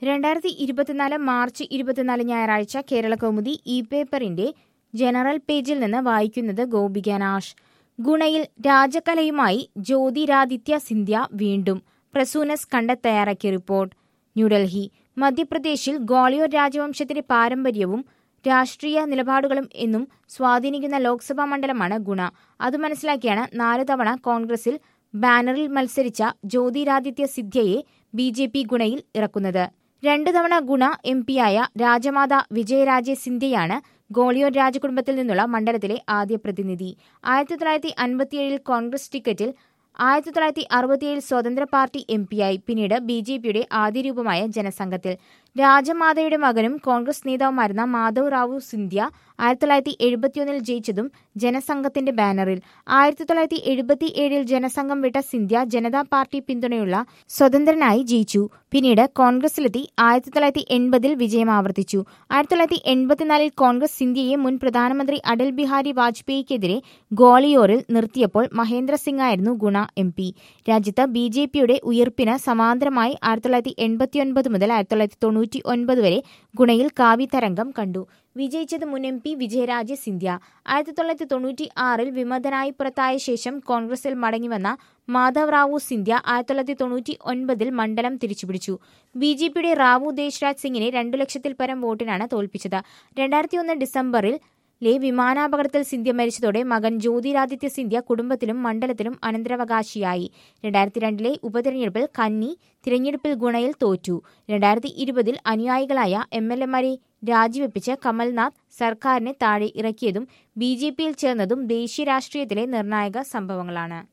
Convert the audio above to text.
രണ്ടായിരത്തി ഇരുപത്തിനാല് മാർച്ച് ഇരുപത്തിനാല് ഞായറാഴ്ച കേരള കൗമുദി ഇ പേപ്പറിന്റെ ജനറൽ പേജിൽ നിന്ന് വായിക്കുന്നത് ഗോപിക നാഷ് ഗുണയിൽ രാജകലയുമായി ജ്യോതിരാദിത്യ സിന്ധ്യ വീണ്ടും പ്രസൂനസ് കണ്ട തയ്യാറാക്കിയ റിപ്പോർട്ട് ന്യൂഡൽഹി മധ്യപ്രദേശിൽ ഗ്വാളിയോർ രാജവംശത്തിന്റെ പാരമ്പര്യവും രാഷ്ട്രീയ നിലപാടുകളും എന്നും സ്വാധീനിക്കുന്ന ലോക്സഭാ മണ്ഡലമാണ് ഗുണ അത് മനസ്സിലാക്കിയാണ് നാല് തവണ കോൺഗ്രസിൽ ബാനറിൽ മത്സരിച്ച ജ്യോതിരാദിത്യ സിന്ധ്യയെ ബി ജെ പി ഗുണയിൽ ഇറക്കുന്നത് രണ്ടു തവണ ഗുണ എം പിയായ രാജമാത വിജയരാജെ സിന്ധ്യയാണ് ഗോളിയോർ രാജകുടുംബത്തിൽ നിന്നുള്ള മണ്ഡലത്തിലെ ആദ്യ പ്രതിനിധി ആയിരത്തി തൊള്ളായിരത്തി അൻപത്തിയേഴിൽ കോൺഗ്രസ് ടിക്കറ്റിൽ ആയിരത്തി തൊള്ളായിരത്തി അറുപത്തിയേഴിൽ സ്വതന്ത്ര പാർട്ടി എം പിയായി പിന്നീട് ബി ജെ പിയുടെ ആദ്യ രൂപമായ ജനസംഘത്തിൽ രാജമാതയുടെ മകനും കോൺഗ്രസ് നേതാവുമായിരുന്ന മാധവ് റാവു സിന്ധ്യ ആയിരത്തി തൊള്ളായിരത്തി എഴുപത്തിയൊന്നിൽ ജയിച്ചതും ജനസംഘത്തിന്റെ ബാനറിൽ ആയിരത്തി തൊള്ളായിരത്തി എഴുപത്തി ഏഴിൽ ജനസംഘം വിട്ട സിന്ധ്യ ജനതാ പാർട്ടി പിന്തുണയുള്ള സ്വതന്ത്രനായി ജയിച്ചു പിന്നീട് കോൺഗ്രസിലെത്തി ആയിരത്തി തൊള്ളായിരത്തി എൺപതിൽ വിജയം ആവർത്തിച്ചു ആയിരത്തി തൊള്ളായിരത്തി എൺപത്തിനാലിൽ കോൺഗ്രസ് സിന്ധ്യയെ മുൻ പ്രധാനമന്ത്രി അടൽ ബിഹാരി വാജ്പേയിക്കെതിരെ ഗോളിയോറിൽ നിർത്തിയപ്പോൾ മഹേന്ദ്ര സിംഗ് ആയിരുന്നു ഗുണ എം പി രാജ്യത്ത് ബി ജെ പിയുടെ ഉയർപ്പിന് സമാന്തരമായി ആയിരത്തി തൊള്ളായിരത്തി എൺപത്തിയൊൻപത് മുതൽ ആയിരത്തി തൊള്ളായിരത്തി തൊണ്ണൂറ്റി ഒൻപത് വരെ ഗുണയിൽ കാവ്യതരംഗം കണ്ടു വിജയിച്ചത് മുൻ എം പി വിജയരാജെ സിന്ധ്യ ആയിരത്തി തൊള്ളായിരത്തി തൊണ്ണൂറ്റി ആറിൽ വിമതനായി പുറത്തായ ശേഷം കോൺഗ്രസിൽ മടങ്ങിവന്ന മാധവ് റാവു സിന്ധ്യ ആയിരത്തി തൊള്ളായിരത്തി തൊണ്ണൂറ്റി ഒൻപതിൽ മണ്ഡലം തിരിച്ചുപിടിച്ചു ബി ജെ പിയുടെ റാവു ദേശരാജ് സിംഗിനെ രണ്ടു ലക്ഷത്തിൽ പരം വോട്ടിനാണ് തോൽപ്പിച്ചത് രണ്ടായിരത്തി ഒന്ന് ഡിസംബറിൽ ലെ വിമാനാപകടത്തിൽ സിന്ധ്യ മരിച്ചതോടെ മകൻ ജ്യോതിരാദിത്യ സിന്ധ്യ കുടുംബത്തിലും മണ്ഡലത്തിലും അനന്തരാവകാശിയായി രണ്ടായിരത്തി രണ്ടിലെ ഉപതെരഞ്ഞെടുപ്പിൽ കന്നി തിരഞ്ഞെടുപ്പിൽ ഗുണയിൽ തോറ്റു രണ്ടായിരത്തി ഇരുപതിൽ അനുയായികളായ എം എൽ എമാരെ രാജിവെപ്പിച്ച് കമൽനാഥ് സർക്കാരിനെ താഴെ ഇറക്കിയതും ബി ജെ പിയിൽ ചേർന്നതും ദേശീയ രാഷ്ട്രീയത്തിലെ നിർണായക സംഭവങ്ങളാണ്